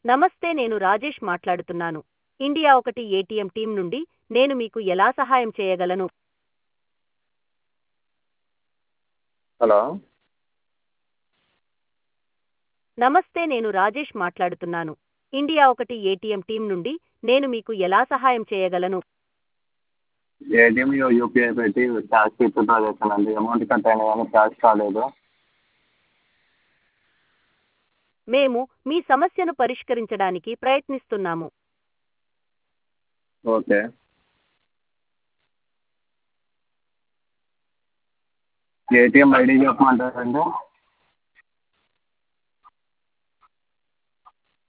నమస్తే నేను రాజేష్ మాట్లాడుతున్నాను ఇండియా ఒకటి ఏటీఎం టీం నుండి నేను మీకు ఎలా సహాయం చేయగలను హలో నమస్తే నేను రాజేష్ మాట్లాడుతున్నాను ఇండియా ఒకటి ఏటీఎం టీం నుండి నేను మీకు ఎలా సహాయం చేయగలను ఏటీఎం యూపీఐ పెట్టి క్యాష్ విత్డ్రా చేశానండి అమౌంట్ కట్ అయినా కానీ క్యాష్ రాలేదు మేము మీ సమస్యను పరిష్కరించడానికి ప్రయత్నిస్తున్నాము ఓకే ఏటీఎం ఐడి చెప్పమంటారండి